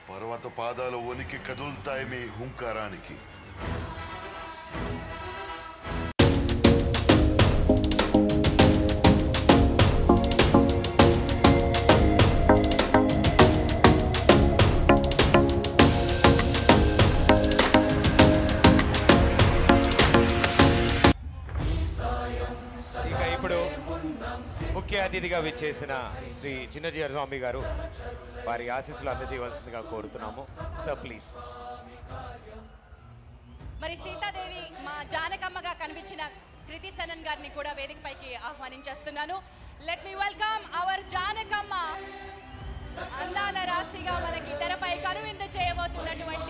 పర్వత పాదాలు వణికి కదులుతాయి మీ హుంకారానికి ఇక ఇప్పుడు ముఖ్య అతిథిగా విచ్చేసిన శ్రీ చిన్నజీవ స్వామి గారు వారి ఆశీస్సులు అందజేయవలసిందిగా కోరుతున్నాము సార్ ప్లీజ్ మరి సీతాదేవి మా జానకమ్మగా కనిపించిన కృతి సనన్ గారిని కూడా వేదికపైకి ఆహ్వానించేస్తున్నాను let me welcome our Janakamma అందాల రాశిగా మనకి తెరపై కనువిందు చేయబోతున్నటువంటి